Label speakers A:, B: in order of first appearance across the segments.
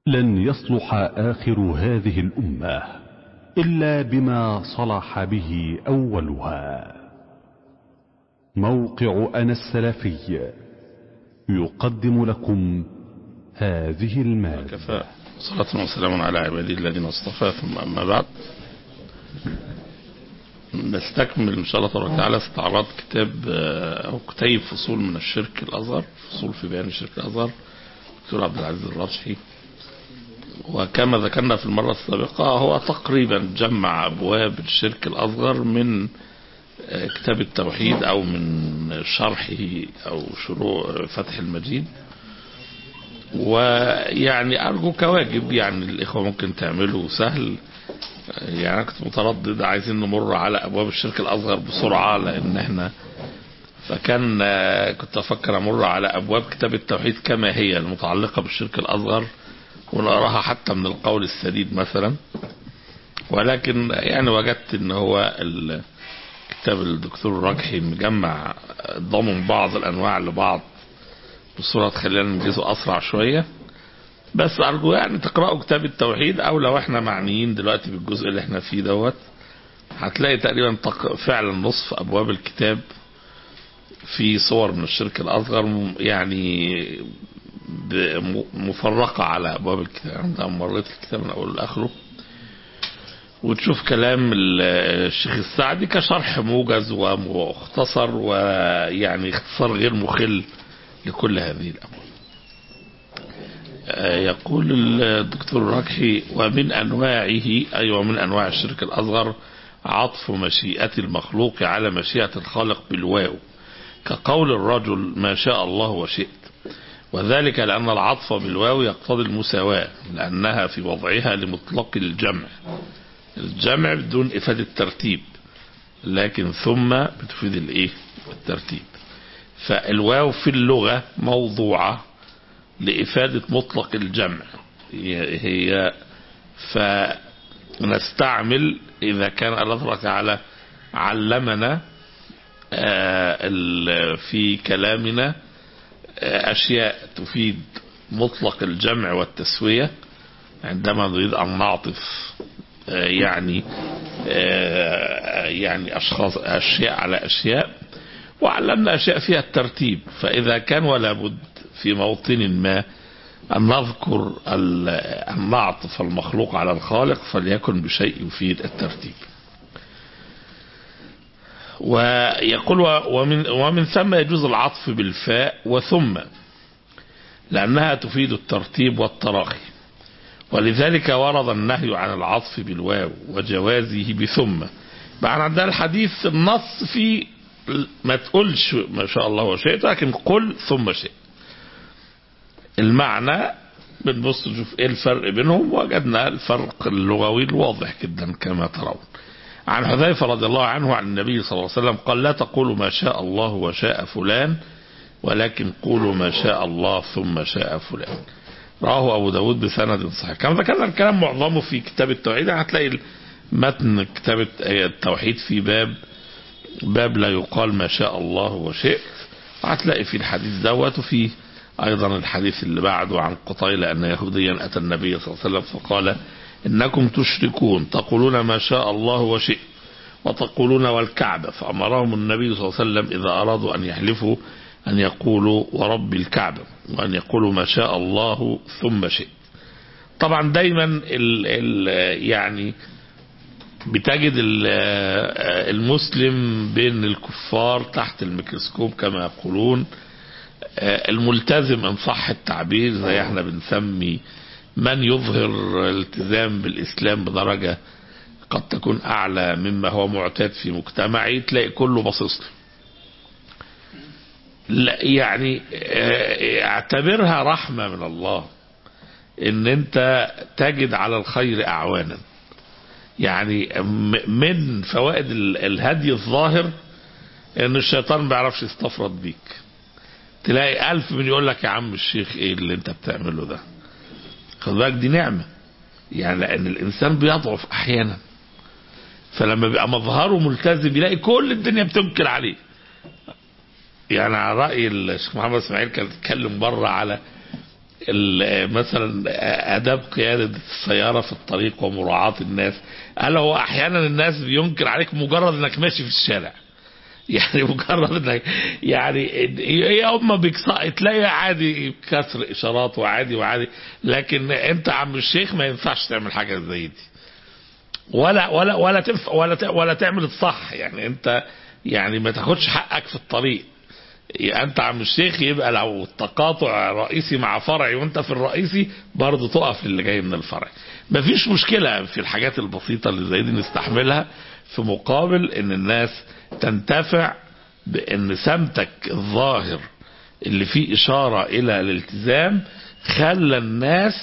A: لن يصلح آخر هذه الأمة إلا بما صلح به أولها موقع أنا السلفي يقدم لكم هذه المادة
B: كفى صلاة وسلام على عباده الذين اصطفى ثم أما بعد نستكمل إن شاء الله تبارك وتعالى استعراض كتاب أو كتيب فصول من الشرك الأصغر فصول في بيان الشرك الأصغر دكتور عبد العزيز الرشحي وكما ذكرنا في المرة السابقة هو تقريبا جمع أبواب الشرك الأصغر من كتاب التوحيد أو من شرحه أو شروع فتح المجيد ويعني أرجو كواجب يعني الإخوة ممكن تعمله سهل يعني أنا كنت متردد عايزين نمر على أبواب الشرك الأصغر بسرعة لأن احنا فكان كنت أفكر أمر على أبواب كتاب التوحيد كما هي المتعلقة بالشرك الأصغر ونقراها حتى من القول السديد مثلا ولكن يعني وجدت ان هو كتاب الدكتور الرجحي مجمع ضمن بعض الانواع لبعض بصورة تخلينا ننجزه اسرع شوية بس ارجو يعني تقرأوا كتاب التوحيد او لو احنا معنيين دلوقتي بالجزء اللي احنا فيه دوت هتلاقي تقريبا فعلا نصف ابواب الكتاب في صور من الشرك الاصغر يعني مفرقة على أبواب الكتاب عندما مريت الكتاب من أوله لآخره وتشوف كلام الشيخ السعدي كشرح موجز ومختصر ويعني اختصار غير مخل لكل هذه الأبواب يقول الدكتور الركحي ومن أنواعه أي ومن أنواع الشرك الأصغر عطف مشيئة المخلوق على مشيئة الخالق بالواو كقول الرجل ما شاء الله وشئت وذلك لأن العطف بالواو يقتضي المساواة لأنها في وضعها لمطلق الجمع الجمع بدون إفادة الترتيب لكن ثم بتفيد الإيه الترتيب فالواو في اللغة موضوعة لإفادة مطلق الجمع هي فنستعمل إذا كان الله تعالى علمنا في كلامنا أشياء تفيد مطلق الجمع والتسوية عندما نريد أن نعطف يعني يعني أشخاص أشياء على أشياء وعلمنا أشياء فيها الترتيب فإذا كان ولا بد في موطن ما أن نذكر أن نعطف المخلوق على الخالق فليكن بشيء يفيد الترتيب ويقول ومن, ومن ثم يجوز العطف بالفاء وثم لأنها تفيد الترتيب والتراخي ولذلك ورد النهي عن العطف بالواو وجوازه بثم بعد عندنا الحديث النص في ما تقولش ما شاء الله وشئت لكن قل ثم شئت المعنى بنبص نشوف ايه الفرق بينهم وجدنا الفرق اللغوي الواضح جدا كما ترون عن حذيفة رضي الله عنه عن النبي صلى الله عليه وسلم قال لا تقولوا ما شاء الله وشاء فلان ولكن قولوا ما شاء الله ثم شاء فلان رواه أبو داود بسند صحيح كما ذكرنا الكلام معظمه في كتاب التوحيد هتلاقي متن كتاب التوحيد في باب باب لا يقال ما شاء الله وشئت وهتلاقي في الحديث دوت وفي أيضا الحديث اللي بعده عن قطيلة أن يهوديا أتى النبي صلى الله عليه وسلم فقال إنكم تشركون تقولون ما شاء الله وشئت وتقولون والكعبة فأمرهم النبي صلى الله عليه وسلم إذا أرادوا أن يحلفوا أن يقولوا ورب الكعبة وأن يقولوا ما شاء الله ثم شئت طبعا دايما ال ال يعني بتجد المسلم بين الكفار تحت الميكروسكوب كما يقولون الملتزم ان صح التعبير زي احنا بنسمي من يظهر الالتزام بالإسلام بدرجة قد تكون أعلى مما هو معتاد في مجتمعي تلاقي كله باصص له لا يعني اعتبرها رحمة من الله ان انت تجد على الخير اعوانا يعني من فوائد الهدي الظاهر ان الشيطان ما بيعرفش يستفرد بيك تلاقي ألف من يقول لك يا عم الشيخ ايه اللي انت بتعمله ده خد بالك دي نعمة يعني لأن الإنسان بيضعف أحيانا فلما بيبقى مظهره ملتزم يلاقي كل الدنيا بتنكر عليه يعني على رأي الشيخ محمد اسماعيل كان اتكلم بره على ال- مثلا اداب قياده السياره في الطريق ومراعاه الناس قال هو احيانا الناس بينكر عليك مجرد انك ماشي في الشارع يعني مجرد انك يعني هي هم بيكسر تلاقي عادي كسر اشارات وعادي وعادي لكن انت عم الشيخ ما ينفعش تعمل حاجه زي دي ولا ولا ولا تنفع ولا ت- ولا تعمل الصح يعني انت يعني ما تاخدش حقك في الطريق انت عم الشيخ يبقى لو التقاطع رئيسي مع فرعي وانت في الرئيسي برضه تقف للي جاي من الفرع مفيش مشكلة في الحاجات البسيطة اللي زي دي نستحملها في مقابل ان الناس تنتفع بان سمتك الظاهر اللي فيه اشارة الى الالتزام خلى الناس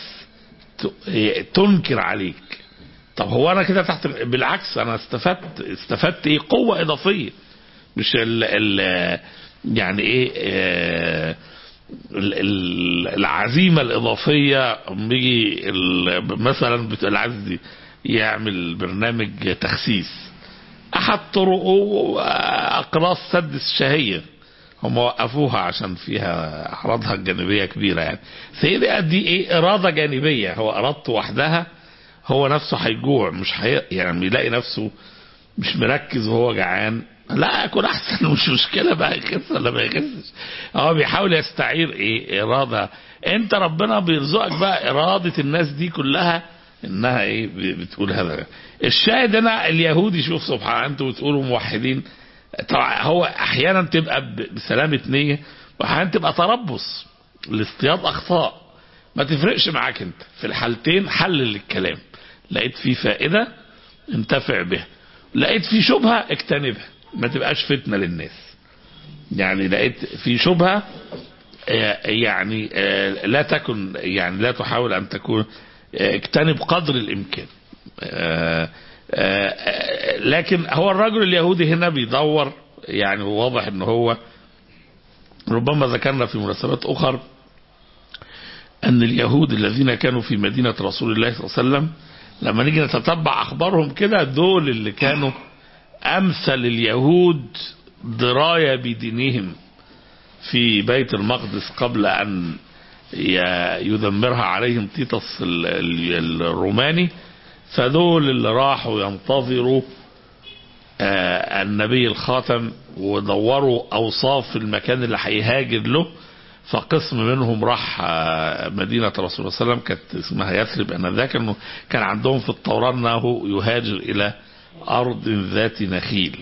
B: ت- تنكر عليك طب هو انا كده تحت بالعكس انا استفدت استفدت ايه قوة اضافية مش ال ال يعني ايه آه، ال- ال- العزيمة الإضافية بيجي ال- مثلا بت- العزي يعمل برنامج تخسيس أحد طرقه أقراص سد الشهية هم وقفوها عشان فيها أعراضها الجانبية كبيرة يعني سيدي دي إيه إرادة جانبية هو إرادته وحدها هو نفسه هيجوع مش هي يعني يلاقي نفسه مش مركز وهو جعان لا يكون احسن مش مشكله بقى يخس ولا ما يخسش هو بيحاول يستعير ايه اراده انت ربنا بيرزقك بقى اراده الناس دي كلها انها ايه ب- بتقول هذا الشاهد هنا اليهودي شوف سبحان انتوا بتقولوا موحدين طبعا هو احيانا تبقى ب- بسلامه نيه واحيانا تبقى تربص لاصطياد اخطاء ما تفرقش معاك انت في الحالتين حلل الكلام لقيت فيه فائده انتفع بها لقيت في شبهة اجتنبها ما تبقاش فتنة للناس يعني لقيت في شبهة آه، يعني آه، لا تكن يعني لا تحاول ان تكون آه، اجتنب قدر الامكان آه، آه، آه، لكن هو الرجل اليهودي هنا بيدور يعني واضح ان هو ربما ذكرنا في مناسبات اخر ان اليهود الذين كانوا في مدينة رسول الله صلى الله عليه وسلم لما نيجي نتتبع اخبارهم كده دول اللي كانوا امثل اليهود دراية بدينهم في بيت المقدس قبل ان ي- يدمرها عليهم تيتس ال- ال- الروماني فدول اللي راحوا ينتظروا آه، النبي الخاتم ودوروا اوصاف المكان اللي هيهاجر له فقسم منهم راح آه، مدينة رسول الله صلى الله عليه وسلم كانت اسمها يثرب انذاك انه كان عندهم في التوراة انه يهاجر الى ارض ذات نخيل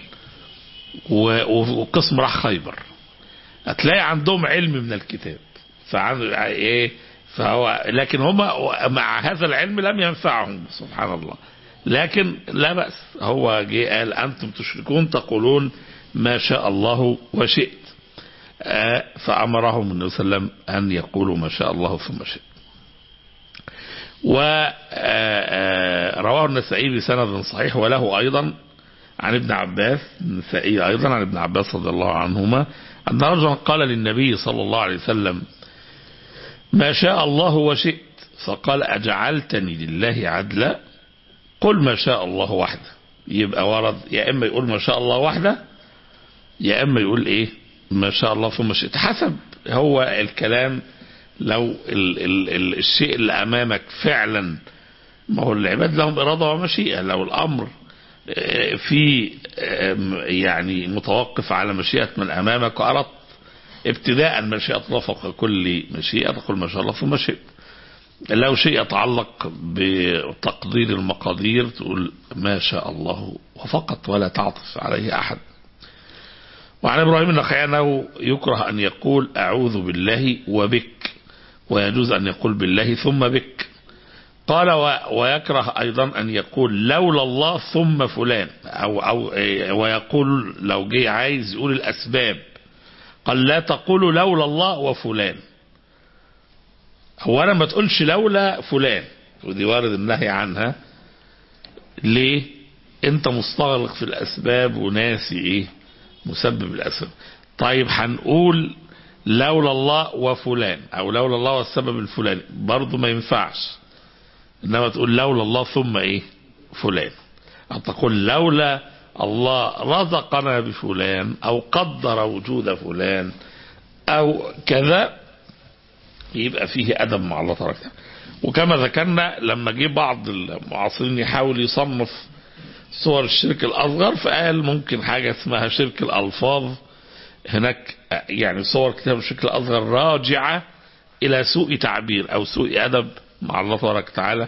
B: و- وقسم راح خيبر هتلاقي عندهم علم من الكتاب فعن ايه فهو لكن هم مع هذا العلم لم ينفعهم سبحان الله لكن لا بأس هو جه قال أنتم تشركون تقولون ما شاء الله وشئت آه، فأمرهم النبي صلى الله عليه وسلم أن يقولوا ما شاء الله ثم شئت ورواه النسائي بسند صحيح وله أيضا عن ابن عباس النسائي أيضا عن ابن عباس رضي الله عنهما أن رجلا قال للنبي صلى الله عليه وسلم ما شاء الله وشئت فقال أجعلتني لله عدلا قل ما شاء الله وحده يبقى ورد يا إما يقول ما شاء الله وحده يا إما يقول إيه ما شاء الله ثم شئت حسب هو الكلام لو ال ال ال الشيء اللي أمامك فعلا ما هو العباد لهم إرادة ومشيئة لو الأمر آه، في آه، يعني متوقف على مشيئة من أمامك وأردت ابتداء مشيئة الله فوق كل مشيئة تقول ما شاء الله ثم شئت لو شيء يتعلق بتقدير المقادير تقول ما شاء الله وفقط ولا تعطف عليه أحد وعن إبراهيم النخعي أنه يكره أن يقول أعوذ بالله وبك ويجوز أن يقول بالله ثم بك قال و- ويكره أيضا أن يقول لولا الله ثم فلان أو, أو إيه، ويقول لو جه عايز يقول الأسباب قال لا تقولوا لولا الله وفلان هو أنا ما تقولش لولا فلان ودي وارد النهي عنها ليه انت مستغرق في الأسباب وناسي ايه مسبب الأسباب طيب هنقول لولا الله وفلان او لولا الله والسبب الفلاني برضه ما ينفعش انما تقول لولا الله ثم ايه فلان او تقول لولا الله رزقنا بفلان او قدر وجود فلان او كذا يبقى فيه أدب مع الله تبارك وتعالى وكما ذكرنا لما جه بعض المعاصرين يحاول يصنف صور الشرك الأصغر فقال ممكن حاجة اسمها شرك الألفاظ هناك يعني صور كتاب الشرك الأصغر راجعة إلى سوء تعبير أو سوء أدب مع الله تبارك وتعالى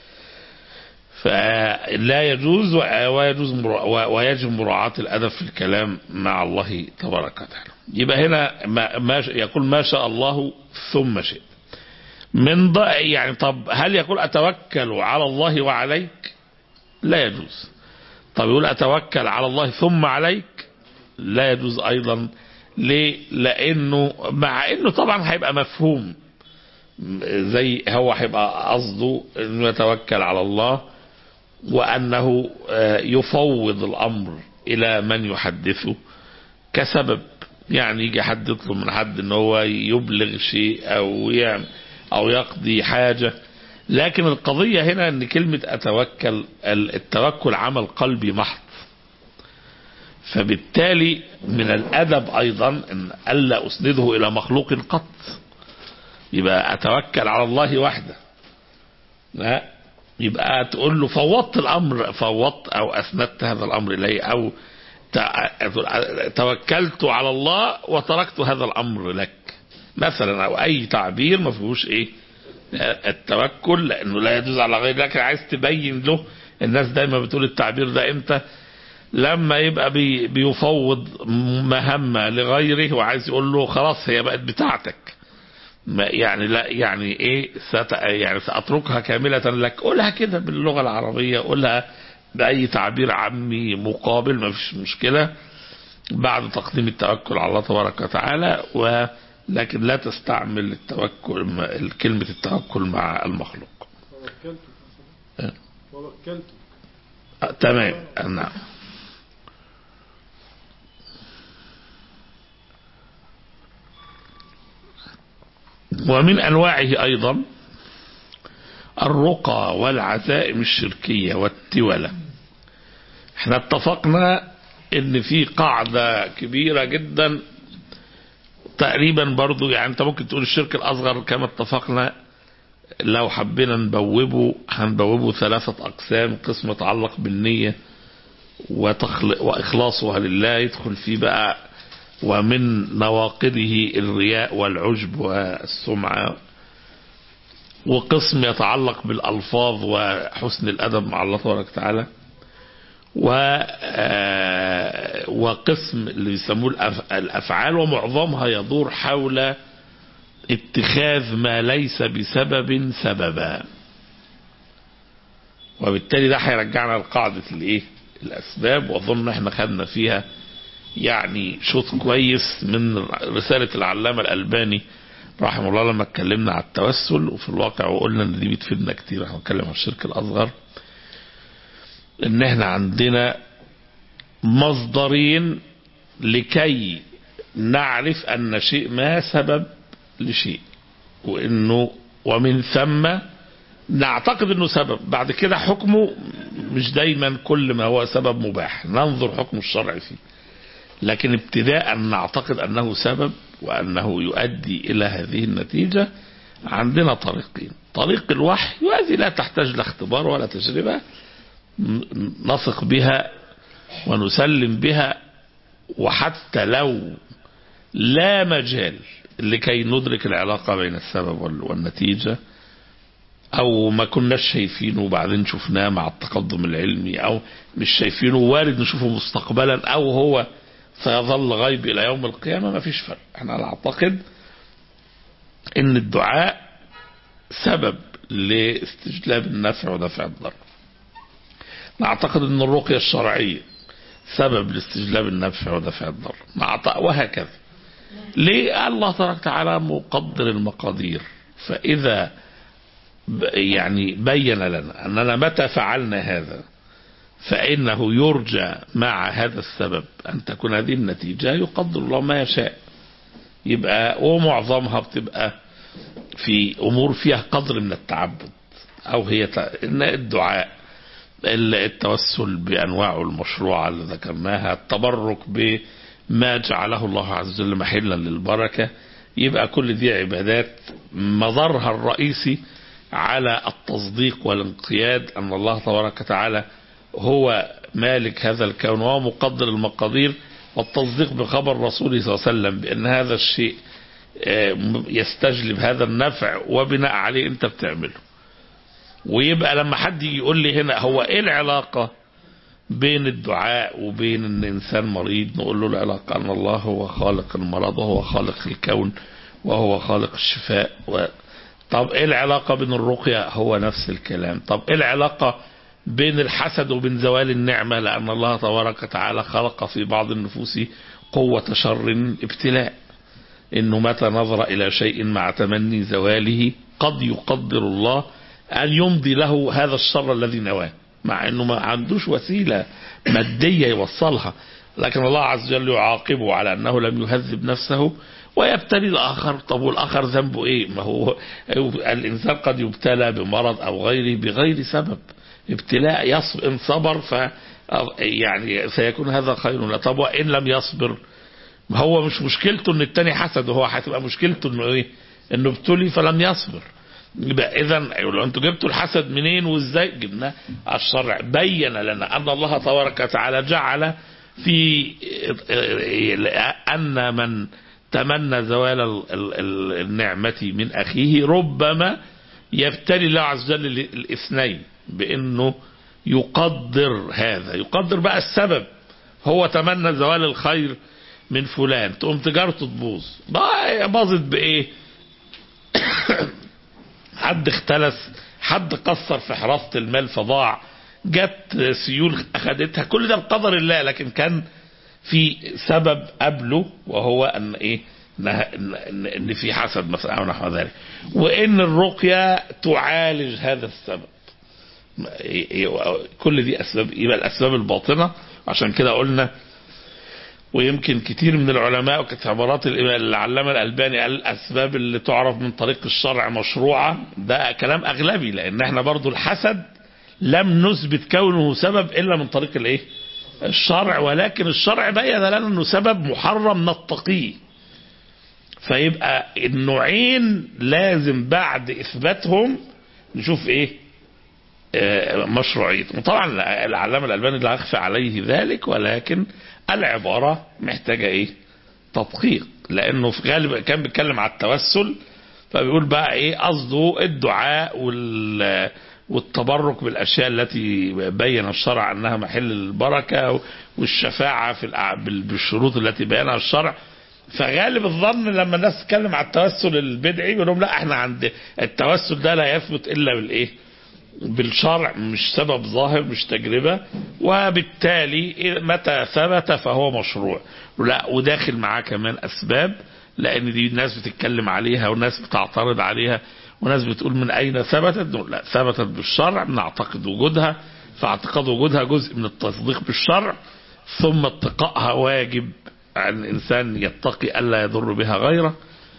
B: فلا يجوز ويجوز ويجب مراعاة الأدب في الكلام مع الله تبارك وتعالى يبقى هنا ما, ما يقول ما شاء الله ثم شئت من ضع يعني طب هل يقول أتوكل على الله وعليك لا يجوز طب يقول أتوكل على الله ثم عليك لا يجوز أيضا ليه لأنه مع أنه طبعا هيبقى مفهوم زي هو هيبقى قصده أنه يتوكل على الله وأنه يفوض الأمر إلى من يحدثه كسبب يعني يجي حد يطلب من حد ان هو يبلغ شيء او يعمل او يقضي حاجة لكن القضية هنا ان كلمة اتوكل التوكل عمل قلبي محض فبالتالي من الادب ايضا ان الا اسنده الى مخلوق قط يبقى اتوكل على الله وحده لا يبقى تقول له فوضت الامر فوضت او اسندت هذا الامر اليه او توكلت على الله وتركت هذا الامر لك مثلا او اي تعبير ما فيهوش ايه التوكل لانه لا يجوز على غير لكن عايز تبين له الناس دايما بتقول التعبير ده امتى لما يبقى بي بيفوض مهمه لغيره وعايز يقول له خلاص هي بقت بتاعتك ما يعني لا يعني ايه ست يعني ساتركها كامله لك قولها كده باللغه العربيه قولها باي تعبير عامي مقابل ما فيش مشكله بعد تقديم التوكل على الله تبارك وتعالى ولكن لا تستعمل التوكل كلمه التوكل مع المخلوق
C: وكلته وكلته
B: آه تمام نعم ومن انواعه ايضا الرقى والعزائم الشركية والتولة احنا اتفقنا ان في قاعدة كبيرة جدا تقريبا برضو يعني انت ممكن تقول الشرك الاصغر كما اتفقنا لو حبينا نبوبه هنبوبه ثلاثة اقسام قسم يتعلق بالنية وتخلق واخلاصها لله يدخل فيه بقى ومن نواقضه الرياء والعجب والسمعة وقسم يتعلق بالألفاظ وحسن الأدب مع الله تبارك وتعالى و وقسم اللي بيسموه الأفعال ومعظمها يدور حول اتخاذ ما ليس بسبب سببا وبالتالي ده هيرجعنا لقاعدة الايه الأسباب وأظن احنا خدنا فيها يعني شوط كويس من رسالة العلامة الألباني رحمه الله لما اتكلمنا على التوسل وفي الواقع وقلنا ان دي بتفيدنا كتير احنا بنتكلم عن الشرك الاصغر ان احنا عندنا مصدرين لكي نعرف ان شيء ما سبب لشيء وانه ومن ثم نعتقد انه سبب بعد كده حكمه مش دايما كل ما هو سبب مباح ننظر حكم الشرع فيه لكن ابتداء نعتقد انه سبب وانه يؤدي الى هذه النتيجه عندنا طريقين طريق الوحي وهذه لا تحتاج لا اختبار ولا تجربه نثق بها ونسلم بها وحتى لو لا مجال لكي ندرك العلاقه بين السبب والنتيجه او ما كناش شايفينه وبعدين شفناه مع التقدم العلمي او مش شايفينه وارد نشوفه مستقبلا او هو سيظل غيب الى يوم القيامه ما فيش فرق احنا نعتقد ان الدعاء سبب لاستجلاب النفع ودفع الضر نعتقد ان الرقيه الشرعيه سبب لاستجلاب النفع ودفع الضر وهكذا ليه الله تبارك وتعالى مقدر المقادير فاذا يعني بين لنا اننا متى فعلنا هذا فإنه يرجى مع هذا السبب أن تكون هذه النتيجة يقدر الله ما يشاء يبقى ومعظمها بتبقى في أمور فيها قدر من التعبد أو هي الدعاء التوسل بأنواعه المشروعة اللي ذكرناها التبرك بما جعله الله عز وجل محلا للبركة يبقى كل دي عبادات مظهرها الرئيسي على التصديق والانقياد أن الله تبارك وتعالى هو مالك هذا الكون وهو مقدر المقادير والتصديق بخبر رسوله صلى الله عليه وسلم بأن هذا الشيء يستجلب هذا النفع وبناء عليه انت بتعمله ويبقى لما حد يجي يقول لي هنا هو ايه العلاقة بين الدعاء وبين ان انسان مريض نقول له العلاقة ان الله هو خالق المرض وهو خالق الكون وهو خالق الشفاء و... طب ايه العلاقة بين الرقية هو نفس الكلام طب ايه العلاقة بين الحسد وبين زوال النعمة لان الله تبارك وتعالى خلق في بعض النفوس قوة شر ابتلاء انه متى نظر الى شيء مع تمني زواله قد يقدر الله ان يمضي له هذا الشر الذي نواه مع انه ما عندوش وسيلة مادية يوصلها لكن الله عز وجل يعاقبه على انه لم يهذب نفسه ويبتلي الاخر طب والاخر ذنبه ايه ما هو الانسان قد يبتلى بمرض او غيره بغير سبب ابتلاء يصبر ان صبر ف يعني سيكون هذا خير له طب وان لم يصبر هو مش مشكلته ان التاني حسد هو هتبقى مشكلته انه ايه انه ابتلي فلم يصبر يبقى اذا لو انتوا جبتوا الحسد منين وازاي جبناه الشرع بين لنا ان الله تبارك وتعالى جعل في ان من تمنى زوال النعمة من اخيه ربما يبتلي الله عز وجل الاثنين بانه يقدر هذا يقدر بقى السبب هو تمنى زوال الخير من فلان تقوم تجارته تبوظ باظت بايه حد اختلس حد قصر في حراسة المال فضاع جت سيول اخدتها كل ده بقدر الله لكن كان في سبب قبله وهو ان ايه ان, إن في حسد مثلا او نحو ذلك وان الرقية تعالج هذا السبب كل دي اسباب يبقى الاسباب الباطنة عشان كده قلنا ويمكن كتير من العلماء وكانت عبارات العلامة الألباني قال الأسباب اللي تعرف من طريق الشرع مشروعة ده كلام أغلبي لأن احنا برضو الحسد لم نثبت كونه سبب إلا من طريق الإيه الشرع ولكن الشرع بين لنا أنه سبب محرم نتقيه فيبقى النوعين لازم بعد إثباتهم نشوف إيه مشروعيته وطبعا العلامة الألباني لا يخفى عليه ذلك ولكن العبارة محتاجة ايه تدقيق لانه في غالب كان بيتكلم على التوسل فبيقول بقى ايه قصده الدعاء وال والتبرك بالاشياء التي بين الشرع انها محل البركه والشفاعه في بالشروط التي بينها الشرع فغالب الظن لما الناس تتكلم على التوسل البدعي يقول لهم لا احنا عند التوسل ده لا يثبت الا بالايه؟ بالشرع مش سبب ظاهر مش تجربة وبالتالي متى ثبت فهو مشروع لا وداخل معاه كمان أسباب لأن دي ناس بتتكلم عليها وناس بتعترض عليها وناس بتقول من أين ثبتت لا ثبتت بالشرع نعتقد وجودها فاعتقاد وجودها جزء من التصديق بالشرع ثم اتقائها واجب على الإنسان يتقي ألا يضر بها غيره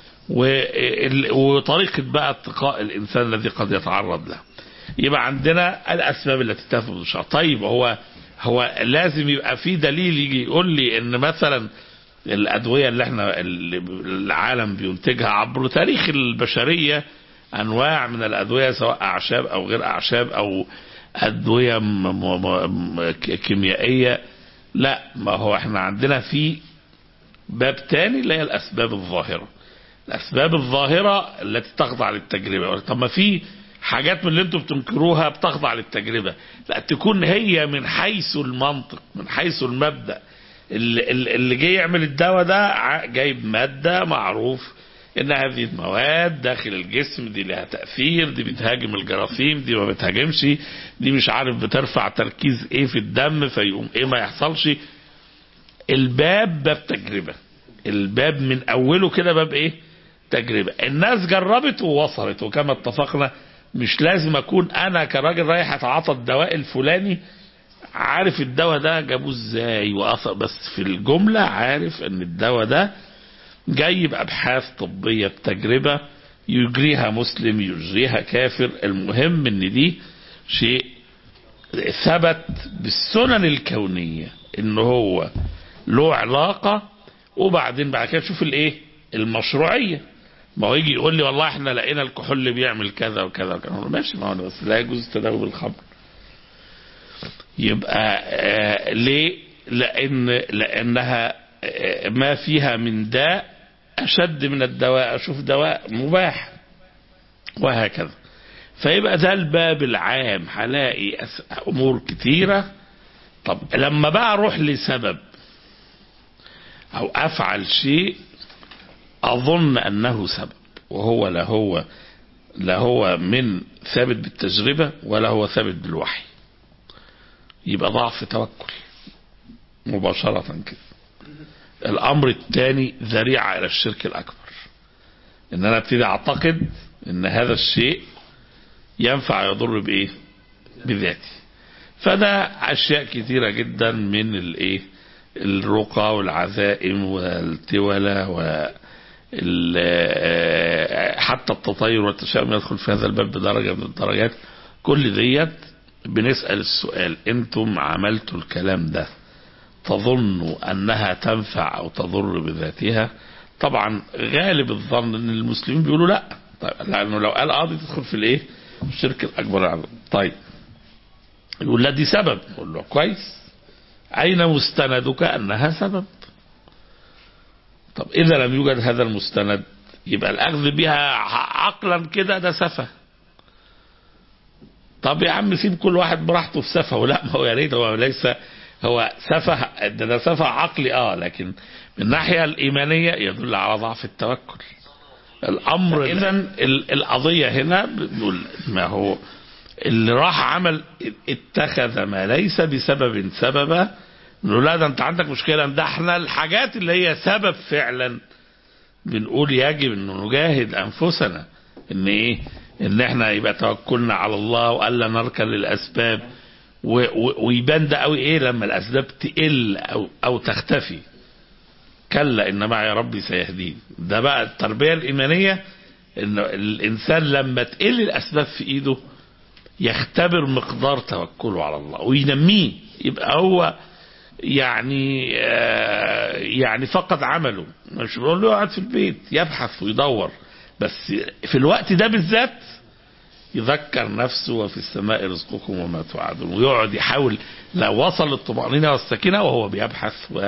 B: وطريقة بقى اتقاء الإنسان الذي قد يتعرض له يبقى عندنا الاسباب التي تثبت بالشرع طيب هو هو لازم يبقى في دليل يجي يقول لي ان مثلا الادويه اللي احنا اللي العالم بينتجها عبر تاريخ البشريه انواع من الادويه سواء اعشاب او غير اعشاب او ادويه كيميائيه لا ما هو احنا عندنا في باب تاني اللي هي الاسباب الظاهره الاسباب الظاهره التي تخضع للتجربه طب ما في حاجات من اللي انتم بتنكروها بتخضع للتجربة لا تكون هي من حيث المنطق من حيث المبدأ اللي, اللي جاي يعمل الدواء ده جايب مادة معروف ان هذه المواد داخل الجسم دي لها تأثير دي بتهاجم الجراثيم دي ما بتهاجمش دي مش عارف بترفع تركيز ايه في الدم فيقوم ايه ما يحصلش الباب باب تجربة الباب من اوله كده باب ايه تجربة الناس جربت ووصلت وكما اتفقنا مش لازم اكون انا كراجل رايح اتعاطى الدواء الفلاني عارف الدواء ده جابوه ازاي واثر بس في الجملة عارف ان الدواء ده جاي بابحاث طبية بتجربة يجريها مسلم يجريها كافر المهم ان دي شيء ثبت بالسنن الكونية ان هو له علاقة وبعدين بعد كده تشوف الايه المشروعيه ما هو يجي يقول لي والله احنا لقينا الكحول بيعمل كذا وكذا وكذا أقول له ماشي ما هو بس لا يجوز تداول الخمر يبقى آه ليه لان لانها آه ما فيها من داء اشد من الدواء اشوف دواء مباح وهكذا فيبقى ده الباب العام هلاقي أس- امور كتيره طب لما بقى اروح لسبب او افعل شيء اظن انه سبب وهو لا هو لا هو من ثابت بالتجربه ولا هو ثابت بالوحي يبقى ضعف توكل مباشره كده الامر الثاني ذريعه الى الشرك الاكبر ان انا ابتدي اعتقد ان هذا الشيء ينفع يضر بايه بذاتي فده اشياء كثيره جدا من الايه الرقى والعزائم والتولى و ال- حتى التطير والتشاؤم يدخل في هذا الباب بدرجه من الدرجات كل ديت بنسال السؤال انتم عملتوا الكلام ده تظنوا انها تنفع او تضر بذاتها طبعا غالب الظن ان المسلمين بيقولوا لا طيب لانه لو قال اه دي تدخل في الايه الشرك الاكبر طيب يقول لا دي سبب يقول له كويس اين مستندك انها سبب طب اذا لم يوجد هذا المستند يبقى الاخذ بها ع- عقلا كده ده سفه طب يا عم سيب كل واحد براحته في سفه لا ما هو يا ريت هو ليس هو سفه ده, ده سفه عقلي اه لكن من الناحيه الايمانيه يدل على ضعف التوكل الامر اذا القضيه هنا بنقول ما هو اللي راح عمل اتخذ ما ليس بسبب سببا نقول لا ده انت عندك مشكله ده احنا الحاجات اللي هي سبب فعلا بنقول يجب ان نجاهد انفسنا ان ايه ان احنا يبقى توكلنا على الله والا نركن للاسباب و- و- ويبان ده قوي ايه لما الاسباب تقل او او تختفي كلا ان معي ربي سيهدين ده بقى التربيه الايمانيه ان الانسان لما تقل الاسباب في ايده يختبر مقدار توكله على الله وينميه يبقى هو يعني آه يعني فقد عمله مش بقول له يقعد في البيت يبحث ويدور بس في الوقت ده بالذات يذكر نفسه وفي السماء رزقكم وما توعدون ويقعد يحاول لو وصل الطمأنينة والسكينة وهو بيبحث و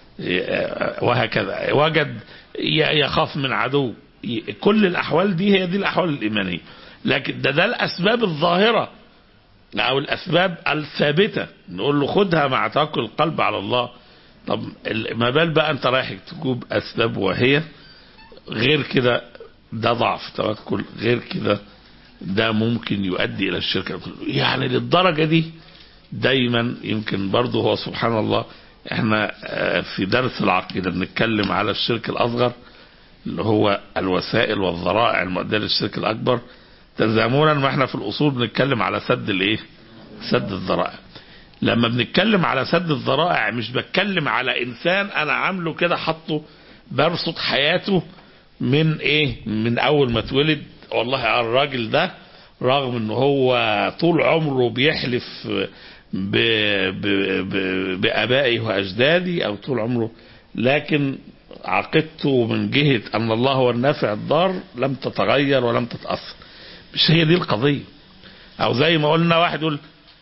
B: وهكذا وجد ي- يخاف من عدو ي- كل الأحوال دي هي دي الأحوال الإيمانية لكن ده ده الأسباب الظاهرة أو الأسباب الثابتة نقول له خدها مع توكل القلب على الله طب ال- ما بال بقى أنت رايح تجوب أسباب واهية غير كده ده ضعف توكل غير كده ده ممكن يؤدي إلى الشرك يعني للدرجة دي دايما يمكن برضه هو سبحان الله احنا آه، في درس العقيدة بنتكلم على الشرك الأصغر اللي هو الوسائل والذرائع المؤدية للشرك الأكبر تزامنا ما احنا في الأصول بنتكلم على سد الايه سد الذرائع لما بنتكلم على سد الذرائع مش بتكلم على إنسان أنا عامله كده حطه برصد حياته من ايه من أول ما اتولد والله الراجل ده رغم ان هو طول عمره بيحلف ب... ب... ب... بآبائي وأجدادي أو طول عمره لكن عقيدته من جهة أن الله هو النافع الضار لم تتغير ولم تتأثر مش هي دي القضية أو زي ما قلنا واحد يقول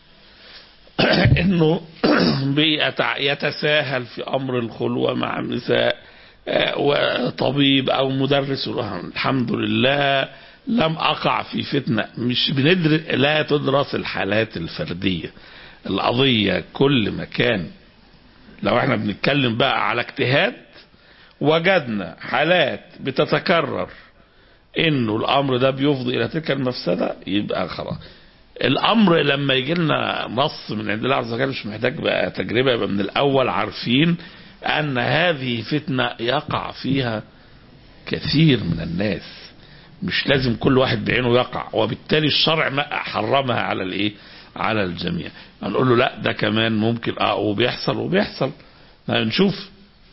B: انه بيتع- يتساهل في امر الخلوه مع النساء آه، وطبيب او مدرس يقول له الحمد لله لم اقع في فتنه مش بندرس لا تدرس الحالات الفرديه القضيه كل مكان لو احنا بنتكلم بقى على اجتهاد وجدنا حالات بتتكرر انه الامر ده بيفضي الى تلك المفسده يبقى خلاص الامر لما يجي لنا نص من عند الله عز وجل مش محتاج بقى تجربه يبقى من الاول عارفين ان هذه فتنه يقع فيها كثير من الناس مش لازم كل واحد بعينه يقع وبالتالي الشرع ما حرمها على الايه على الجميع هنقول له لا ده كمان ممكن اه وبيحصل وبيحصل هنشوف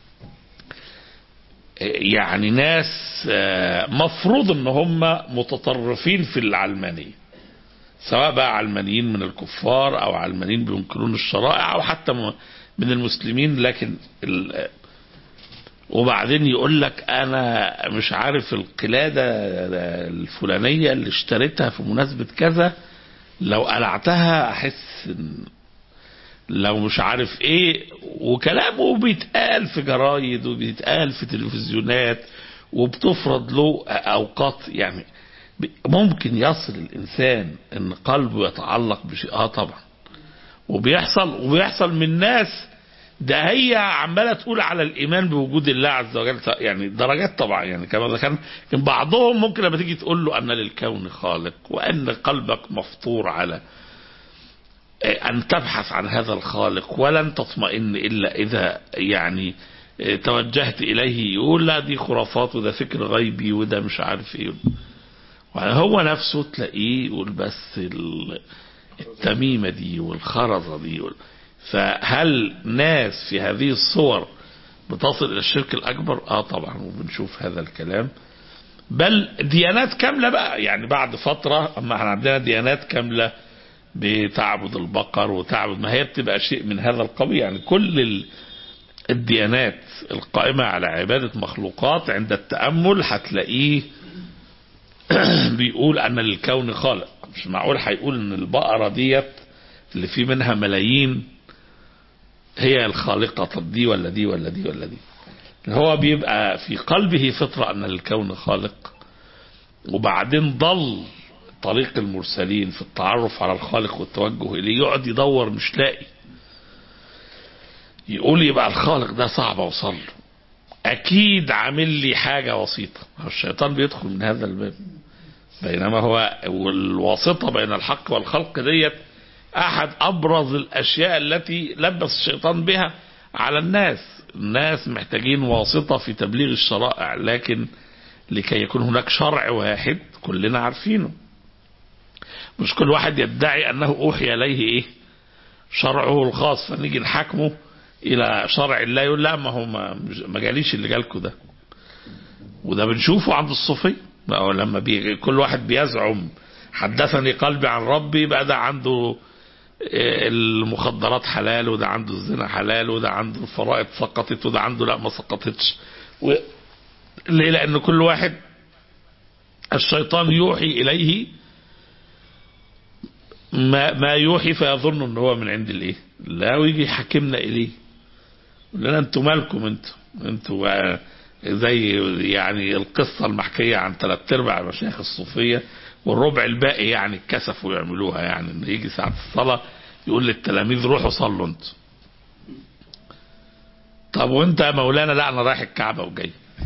B: يعني ناس آه، مفروض ان هم متطرفين في العلمانيه سواء بقى علمانيين من الكفار او علمانيين بينكرون الشرائع او حتى م- من المسلمين لكن ال- وبعدين يقول لك انا مش عارف القلادة الفلانية اللي اشتريتها في مناسبة كذا لو قلعتها احس إن لو مش عارف ايه وكلامه بيتقال في جرايد وبيتقال في تلفزيونات وبتفرض له اوقات يعني ب- ممكن يصل الانسان ان قلبه يتعلق بشيء اه طبعا وبيحصل وبيحصل من ناس ده هي عماله تقول على الايمان بوجود الله عز وجل يعني درجات طبعا يعني كما ذكرنا لكن بعضهم ممكن لما تيجي تقول له ان للكون خالق وان قلبك مفطور على أن تبحث عن هذا الخالق ولن تطمئن إلا إذا يعني توجهت إليه يقول لا دي خرافات وده فكر غيبي وده مش عارف إيه هو نفسه تلاقيه يقول بس ال- التميمة دي والخرزة دي وال- فهل ناس في هذه الصور بتصل إلى الشرك الأكبر؟ آه طبعا وبنشوف هذا الكلام بل ديانات كاملة بقى يعني بعد فترة أما احنا عندنا ديانات كاملة بتعبد البقر وتعبد ما هي بتبقى شيء من هذا القبيل يعني كل ال- الديانات القائمة على عبادة مخلوقات عند التأمل هتلاقيه بيقول أن للكون خالق مش معقول هيقول أن البقرة ديت اللي في منها ملايين هي الخالقة طب دي ولا دي ولا دي ولا دي هو بيبقى في قلبه فطرة أن للكون خالق وبعدين ضل طريق المرسلين في التعرف على الخالق والتوجه إليه يقعد يدور مش لاقي يقول يبقى الخالق ده صعب أوصل له أكيد عامل لي حاجة وسيطة الشيطان بيدخل من هذا الباب بينما هو والواسطة بين الحق والخلق ديت أحد أبرز الأشياء التي لبس الشيطان بها على الناس الناس محتاجين واسطة في تبليغ الشرائع لكن لكي يكون هناك شرع واحد كلنا عارفينه مش كل واحد يدعي أنه أوحي إليه إيه شرعه الخاص فنيجي نحاكمه إلى شرع الله يقول لا ما هو ما, ما جاليش اللي جالكوا ده وده بنشوفه عند الصوفية بقى لما بي كل واحد بيزعم حدثني قلبي عن ربي بقى ده عنده المخدرات حلال وده عنده الزنا حلال وده عنده الفرائض سقطت وده عنده لا ما سقطتش و... ليه لأن كل واحد الشيطان يوحي إليه ما ما يوحي فيظن ان هو من عند الايه لا ويجي يحكمنا اليه يقول لنا انتوا مالكم انتوا انتوا زي يعني القصة المحكية عن ثلاث ارباع مشايخ الصوفية والربع الباقي يعني اتكسفوا يعملوها يعني ان يجي ساعة الصلاة يقول للتلاميذ روحوا صلوا انتوا طب وانت يا مولانا لا انا رايح الكعبة وجاي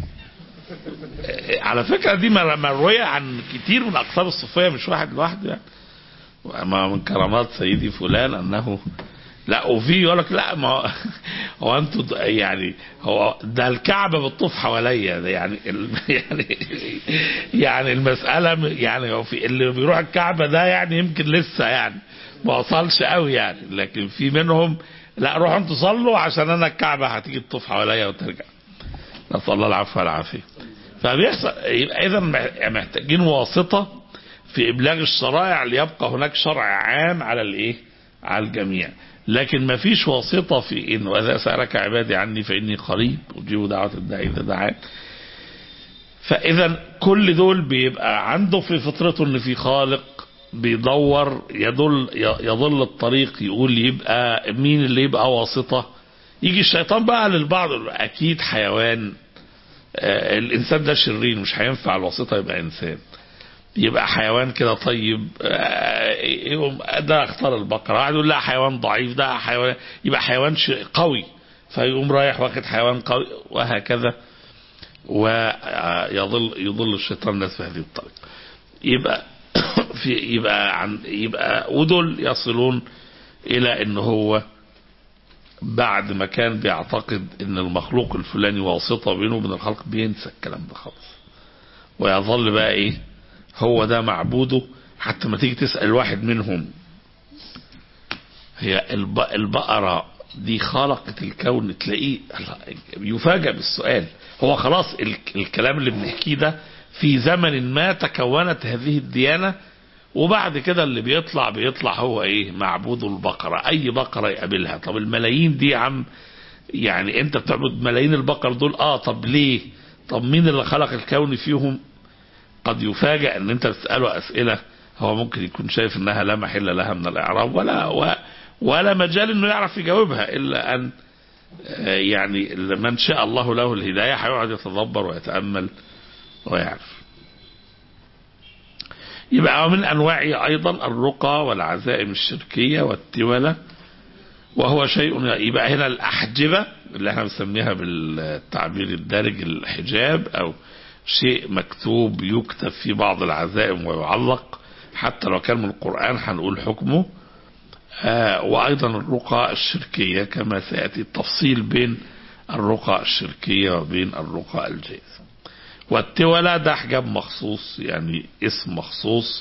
B: على فكرة دي مروية عن كتير من اقطاب الصوفية مش واحد لوحده يعني وما من كرامات سيدي فلان انه لا وفي يقول لك لا ما هو انتوا يعني هو ده الكعبه بتطوف حواليا ده يعني يعني يعني المساله يعني هو في اللي بيروح الكعبه ده يعني يمكن لسه يعني ما وصلش قوي يعني لكن في منهم لا روحوا انتوا صلوا عشان انا الكعبه هتيجي تطوف حواليا وترجع نسال الله العفو والعافيه فبيحصل يبقى اذا محتاجين واسطه في ابلاغ الشرائع ليبقى هناك شرع عام على الايه على الجميع لكن ما فيش واسطة في إن وإذا سألك عبادي عني فإني قريب أجيب دعوة الداعي إذا دعان فإذا كل دول بيبقى عنده في فطرته إن في خالق بيدور يدل يضل الطريق يقول يبقى مين اللي يبقى واسطة يجي الشيطان بقى للبعض أكيد حيوان آه الإنسان ده شرير مش هينفع الواسطة يبقى إنسان يبقى حيوان كده طيب ده اختار البقرة قاعد يقول لا حيوان ضعيف ده حيوان يبقى حيوان قوي فيقوم رايح واخد حيوان قوي وهكذا ويضل يضل الشيطان الناس في هذه الطريقة يبقى في يبقى عن يبقى ودول يصلون الى ان هو بعد ما كان بيعتقد ان المخلوق الفلاني واسطة بينه وبين الخلق بينسى الكلام ده خالص ويظل بقى ايه هو ده معبوده حتى ما تيجي تسأل واحد منهم هي البقرة دي خلقت الكون تلاقيه يفاجأ بالسؤال هو خلاص الكلام اللي بنحكيه ده في زمن ما تكونت هذه الديانة وبعد كده اللي بيطلع بيطلع هو ايه معبود البقرة اي بقرة يقابلها طب الملايين دي يا عم يعني انت بتعبد ملايين البقر دول اه طب ليه طب مين اللي خلق الكون فيهم قد يفاجأ ان انت تسأله اسئلة هو ممكن يكون شايف انها لا محل لها من الاعراب ولا و ولا مجال انه يعرف يجاوبها الا ان آه، يعني من شاء الله له الهداية هيقعد يتدبر ويتأمل ويعرف يبقى من أنواع أيضا الرقى والعزائم الشركية والتولة وهو شيء يبقى هنا الأحجبة اللي احنا بنسميها بالتعبير الدارج الحجاب أو شيء مكتوب يكتب في بعض العزائم ويعلق حتى لو كان من القرآن هنقول حكمه آه وأيضا الرقى الشركية كما سيأتي التفصيل بين الرقى الشركية وبين الرقى الجائزة والتولى ده حجاب مخصوص يعني اسم مخصوص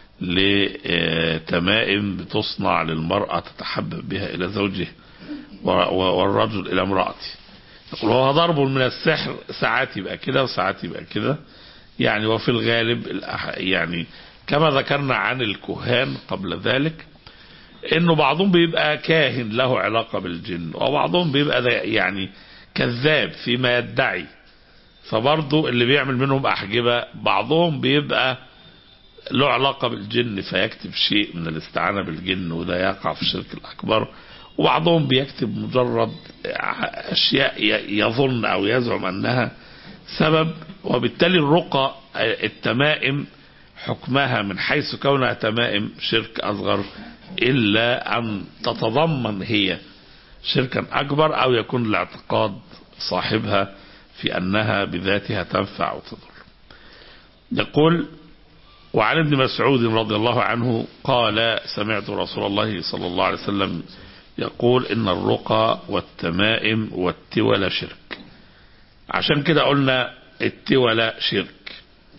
B: لتمائم بتصنع للمرأة تتحبب بها إلى زوجها و- و- والرجل إلى امرأته يقول هو ضرب من السحر ساعات يبقى كده وساعات يبقى كده يعني وفي الغالب الأح- يعني كما ذكرنا عن الكهان قبل ذلك انه بعضهم بيبقى كاهن له علاقة بالجن وبعضهم بيبقى ده يعني كذاب فيما يدعي فبرضه اللي بيعمل منهم أحجبة بعضهم بيبقى له علاقة بالجن فيكتب شيء من الاستعانة بالجن وده يقع في الشرك الأكبر وبعضهم بيكتب مجرد أشياء ي- يظن أو يزعم أنها سبب وبالتالي الرقى التمائم حكمها من حيث كونها تمائم شرك أصغر إلا أن تتضمن هي شركا أكبر أو يكون الاعتقاد صاحبها في أنها بذاتها تنفع وتضر يقول وعن ابن مسعود رضي الله عنه قال سمعت رسول الله صلى الله عليه وسلم يقول إن الرقى والتمائم والتول شرك عشان كده قلنا التول شرك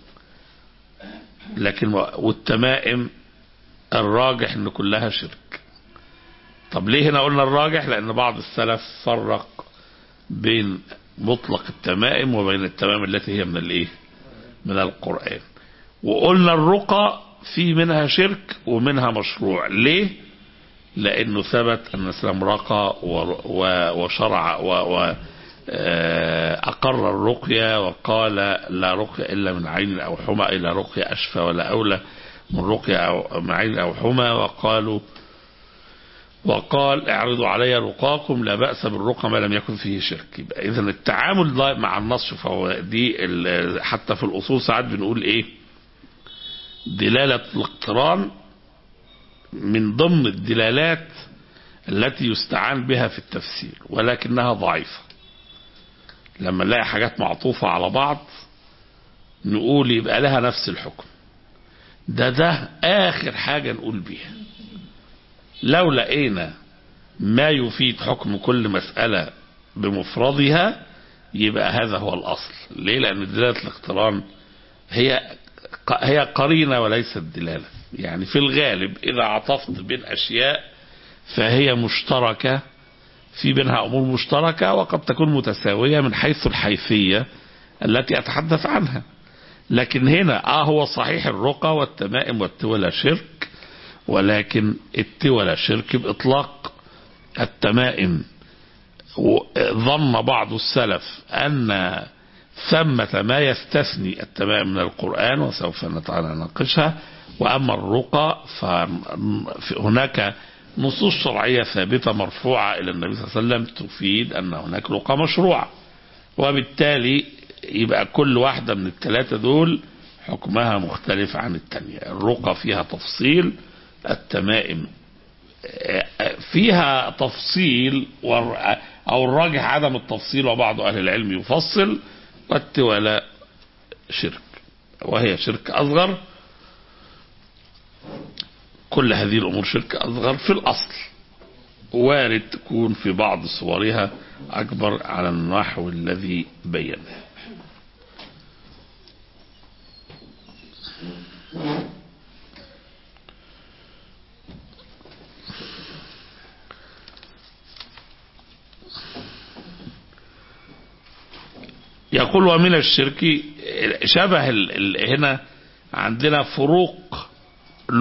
B: لكن والتمائم الراجح ان كلها شرك طب ليه هنا قلنا الراجح لان بعض السلف فرق بين مطلق التمائم وبين التمائم التي هي من الايه من القرآن وقلنا الرقى في منها شرك ومنها مشروع ليه لانه ثبت ان الاسلام رقى و- و- وشرع و- و- آه، اقر الرقية وقال لا رقية الا من عين او حمى الى رقية اشفى ولا اولى من رقية او من عين او حمى وقالوا وقال اعرضوا علي رقاكم لا بأس بالرقى ما لم يكن فيه شرك يبقى اذا التعامل ده مع النص فهو دي ال- حتى في الاصول ساعات بنقول ايه دلالة الاقتران من ضمن الدلالات التي يستعان بها في التفسير ولكنها ضعيفة لما نلاقي حاجات معطوفة على بعض نقول يبقى لها نفس الحكم ده ده آخر حاجة نقول بيها لو لقينا ما يفيد حكم كل مسألة بمفردها يبقى هذا هو الأصل ليه لأن دلالة الاقتران هي هي قرينة وليست دلالة يعني في الغالب إذا عطفت بين أشياء فهي مشتركة في بينها أمور مشتركة وقد تكون متساوية من حيث الحيثية التي أتحدث عنها لكن هنا آه هو صحيح الرقى والتمائم والتولى شرك ولكن التولى شرك بإطلاق التمائم و- ظن بعض السلف أن ثمة ما يستثني التمائم من القرآن وسوف نناقشها وأما الرقى فهناك نصوص شرعية ثابتة مرفوعة إلى النبي صلى الله عليه وسلم تفيد أن هناك رقى مشروعة وبالتالي يبقى كل واحدة من الثلاثة دول حكمها مختلف عن الثانية الرقى فيها تفصيل التمائم فيها تفصيل ور- أو الراجح عدم التفصيل وبعض أهل العلم يفصل والتولاء شرك وهي شرك أصغر كل هذه الأمور شرك أصغر في الأصل وارد تكون في بعض صورها أكبر على النحو الذي بيناه يقول ومن الشرك شبه ال- ال- هنا عندنا فروق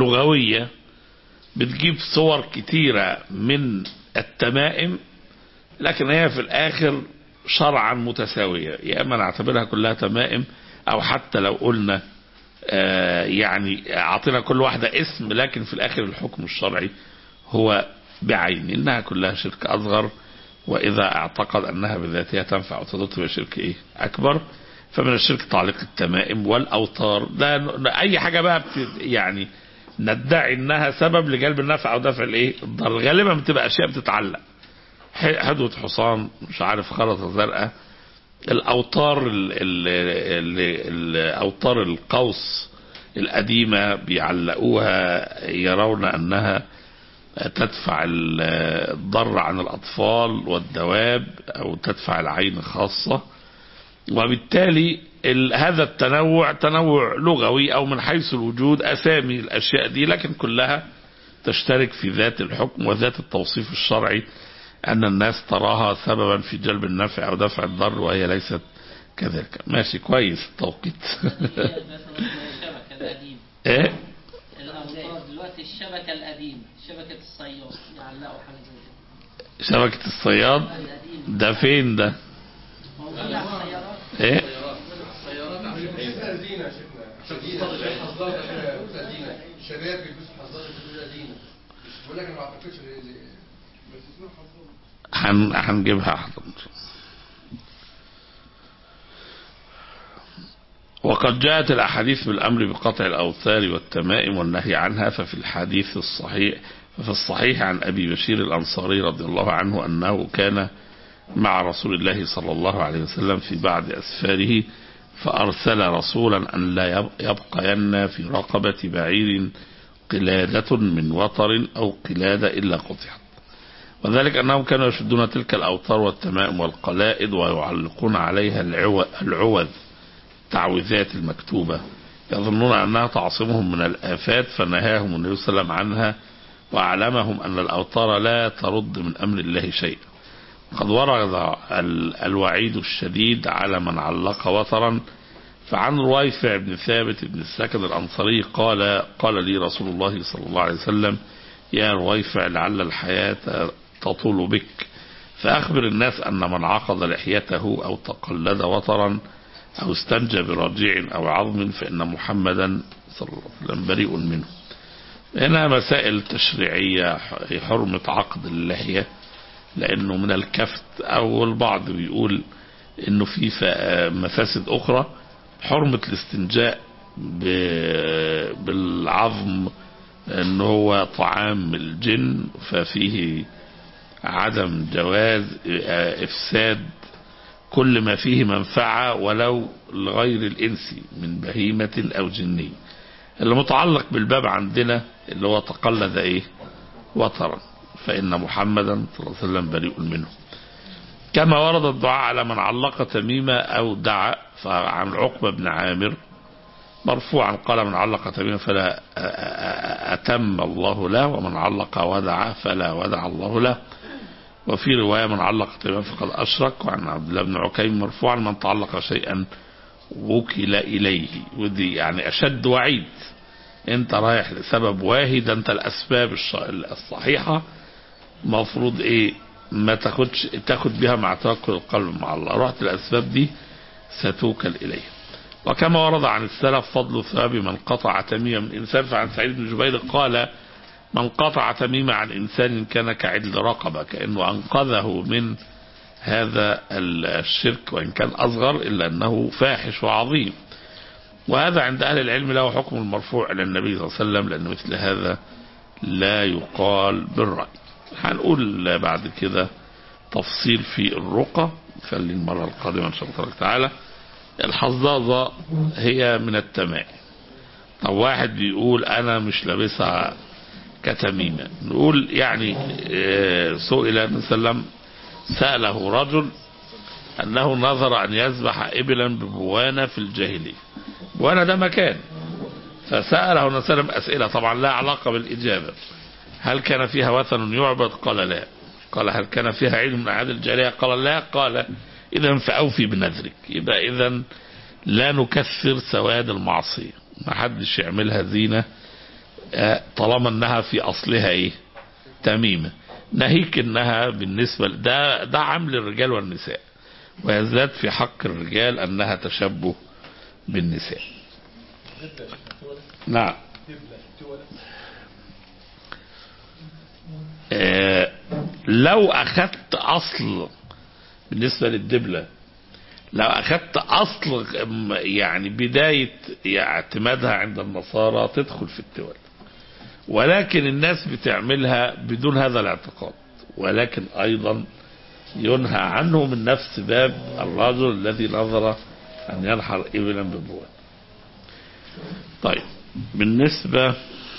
B: لغوية بتجيب صور كتيرة من التمائم لكن هي في الاخر شرعا متساوية يا اما نعتبرها كلها تمائم او حتى لو قلنا آه يعني اعطينا كل واحدة اسم لكن في الاخر الحكم الشرعي هو بعين انها كلها شرك اصغر واذا اعتقد انها بذاتها تنفع وتضر تبقى شرك ايه اكبر فمن الشرك تعليق التمائم والاوتار ده ده اي حاجة بقى بت يعني ندعي انها سبب لجلب النفع او دفع الايه الضر غالبا بتبقى اشياء بتتعلق ح- حدوة حصان مش عارف خرطة زرقاء الاوتار ال ال ال الاوتار القوس القديمة بيعلقوها يرون انها تدفع ال- الضر عن الاطفال والدواب او تدفع العين خاصة وبالتالي ال- هذا التنوع تنوع لغوي او من حيث الوجود اسامي الاشياء دي لكن كلها تشترك في ذات الحكم وذات التوصيف الشرعي ان الناس تراها سببا في جلب النفع او دفع الضر وهي ليست كذلك ماشي كويس التوقيت
D: مثلا الشبكة القديمة
B: ايه
D: الأوتار دلوقتي الشبكة القديمة شبكة الصياد يعلقوا حاجة زي كده
B: شبكة الصياد
D: القديمة
B: ده فين ده
D: موجودة على السيارات
B: ايه
E: زينة يا شيخنا زينة حظاظة كده زينة شباب بيلبسوا حظاظة كده زينة بقول لك انا ما اعتقدش ان بس اسمها حظاظة
B: هن هنجيبها حاضر وقد جاءت الأحاديث بالأمر بقطع الأوثار والتمائم والنهي عنها ففي الحديث الصحيح ففي الصحيح عن أبي بشير الأنصاري رضي الله عنه أنه كان مع رسول الله صلى الله عليه وسلم في بعض أسفاره فأرسل رسولا أن لا يب- يبقين في رقبة بعير قلادة من وطر أو قلادة إلا قطعت وذلك أنهم كانوا يشدون تلك الأوتار والتمائم والقلائد ويعلقون عليها العو- العوذ التعويذات المكتوبة يظنون أنها تعصمهم من الآفات فنهاهم النبي صلى الله عليه وسلم عنها وأعلمهم أن الأوتار لا ترد من أمر الله شيئا قد ورد ال- الوعيد الشديد على من علق وترا فعن رويفع بن ثابت بن السكن الأنصاري قال قال لي رسول الله صلى الله عليه وسلم يا رويفع لعل الحياة تطول بك فأخبر الناس أن من عقد لحيته أو تقلد وطرا أو استنجى برجيع أو عظم فإن محمدا صلى الله عليه وسلم بريء منه هنا مسائل تشريعية حرمة عقد اللحية لأنه من الكفت أو البعض بيقول أنه في ف- مفاسد أخرى حرمة الاستنجاء ب- بالعظم أنه هو طعام الجن ففيه عدم جواز إفساد كل ما فيه منفعة ولو لغير الإنسي من بهيمة أو جنية اللي متعلق بالباب عندنا اللي هو تقلد إيه وترا فإن محمدا صلى الله عليه وسلم بريء منه كما ورد الدعاء على من علق تميمة أو دعا فعن عقبة بن عامر مرفوعا قال من علق تميمة فلا أ- أ- أتم الله له ومن علق ودع فلا ودع الله له وفي رواية من علق تميمة فقد أشرك وعن عبد الله بن عكيم مرفوعا من تعلق شيئا وكل إليه ودي يعني أشد وعيد انت رايح لسبب واهي ده انت الأسباب الش- الصحيحة مفروض ايه ما تاخدش تاخد بها مع توكل القلب مع الله رحت الأسباب دي ستوكل إليه وكما ورد عن السلف فضل ثواب من قطع تميما من إنسان فعن سعيد بن جبير قال من قطع تميمة عن إنسان كان كعدل رقبة كأنه أنقذه من هذا الشرك وإن كان أصغر إلا أنه فاحش وعظيم وهذا عند أهل العلم له حكم المرفوع إلى النبي صلى الله عليه وسلم لأن مثل هذا لا يقال بالرأي هنقول بعد كده تفصيل في الرقى خلي المرة القادمة إن شاء الله تعالى الحظاظة هي من التمائم طب واحد بيقول أنا مش لابسها كتميمة نقول يعني آه، سئل النبي صلى الله عليه وسلم سأله رجل أنه نظر أن يذبح إبلا ببوانة في الجاهلية بوانة ده مكان فسأله النبي صلى الله عليه وسلم أسئلة طبعا لا علاقة بالإجابة هل كان فيها وثن يعبد قال لا قال هل كان فيها عيد من أعياد الجاهلية قال لا قال إذا فأوفي بنذرك يبقى إذا لا نكثر سواد المعصية ما حدش يعملها زينة آه، طالما انها في اصلها ايه تميمة ناهيك انها بالنسبة ده ده عمل الرجال والنساء ويزداد في حق الرجال انها تشبه بالنساء نعم آه، لو اخذت اصل بالنسبة للدبلة لو اخذت اصل م- يعني بداية اعتمادها عند النصارى تدخل في التول ولكن الناس بتعملها بدون هذا الاعتقاد ولكن ايضا ينهى عنه من نفس باب الرجل الذي نظر ان ينحر ابلا ببوان طيب بالنسبة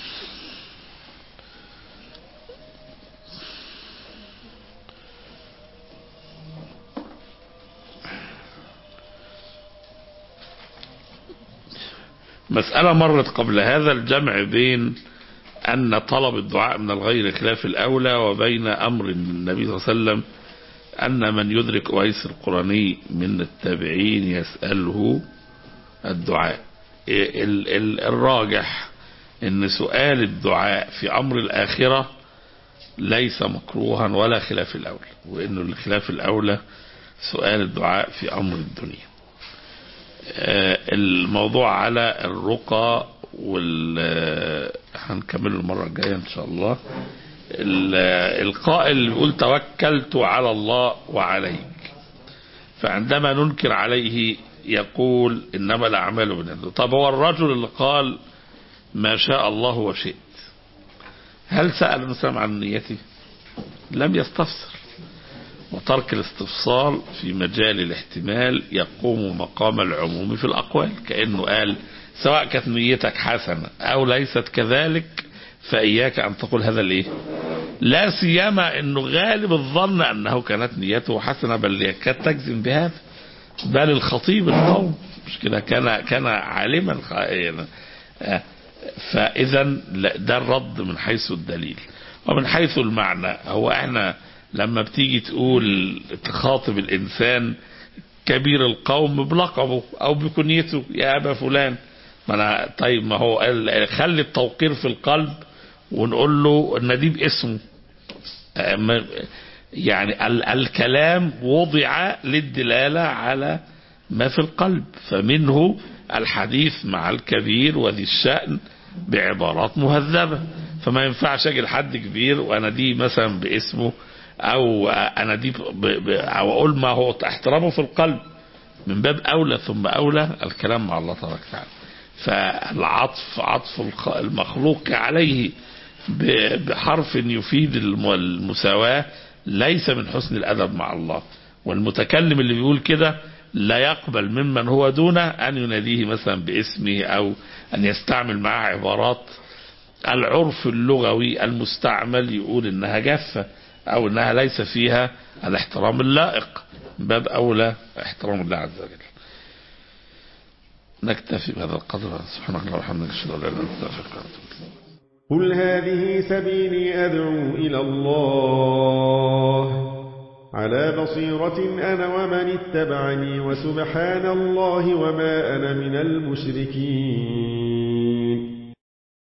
B: مسألة مرت قبل هذا الجمع بين أن طلب الدعاء من الغير خلاف الأولى وبين أمر النبي صلى الله عليه وسلم أن من يدرك أويس القرني من التابعين يسأله الدعاء ال- ال- الراجح أن سؤال الدعاء في أمر الآخرة ليس مكروها ولا خلاف الأولى وأنه الخلاف الأولى سؤال الدعاء في أمر الدنيا آه، الموضوع على الرقى وال آه، هنكمله المرة الجاية إن شاء الله ال- القائل اللي بيقول توكلت على الله وعليك فعندما ننكر عليه يقول إنما الأعمال بالنسبة طب هو الرجل اللي قال ما شاء الله وشئت هل سأل الإنسان عن نيته لم يستفسر وترك الاستفصال في مجال الاحتمال يقوم مقام العموم في الأقوال كأنه قال سواء كانت نيتك حسنة أو ليست كذلك فإياك أن تقول هذا الإيه لا سيما أنه غالب الظن أنه كانت نيته حسنة بل يكاد تجزم بهذا بل الخطيب القوم مش كده كان كان عالما خ- يعني آه، فإذا لا- ده الرد من حيث الدليل ومن حيث المعنى هو احنا لما بتيجي تقول تخاطب الإنسان كبير القوم بلقبه أو بكنيته يا أبا فلان ما أنا طيب ما هو ال- خلي التوقير في القلب ونقول له ان دي باسمه آه، ما- يعني ال- الكلام وضع للدلالة على ما في القلب فمنه الحديث مع الكبير وذي الشأن بعبارات مهذبة فما ينفعش اجي لحد كبير وانا دي مثلا باسمه او انا دي ب... ب... او اقول ما هو احترامه في القلب من باب اولى ثم اولى الكلام مع الله تبارك وتعالى فالعطف عطف الخ- المخلوق عليه ب- بحرف يفيد الم- المساواة ليس من حسن الأدب مع الله والمتكلم اللي بيقول كده لا يقبل ممن هو دونه أن يناديه مثلا باسمه أو أن يستعمل معه عبارات العرف اللغوي المستعمل يقول إنها جافة أو إنها ليس فيها الاحترام اللائق من باب أولى احترام الله عز وجل نكتفي بهذا القدر سبحانك اللهم وبحمدك اشهد ان لا اله الا انت استغفرك واتوب اليك
F: قل هذه سبيلي أدعو إلى الله على بصيرة أنا ومن اتبعني وسبحان الله وما أنا من المشركين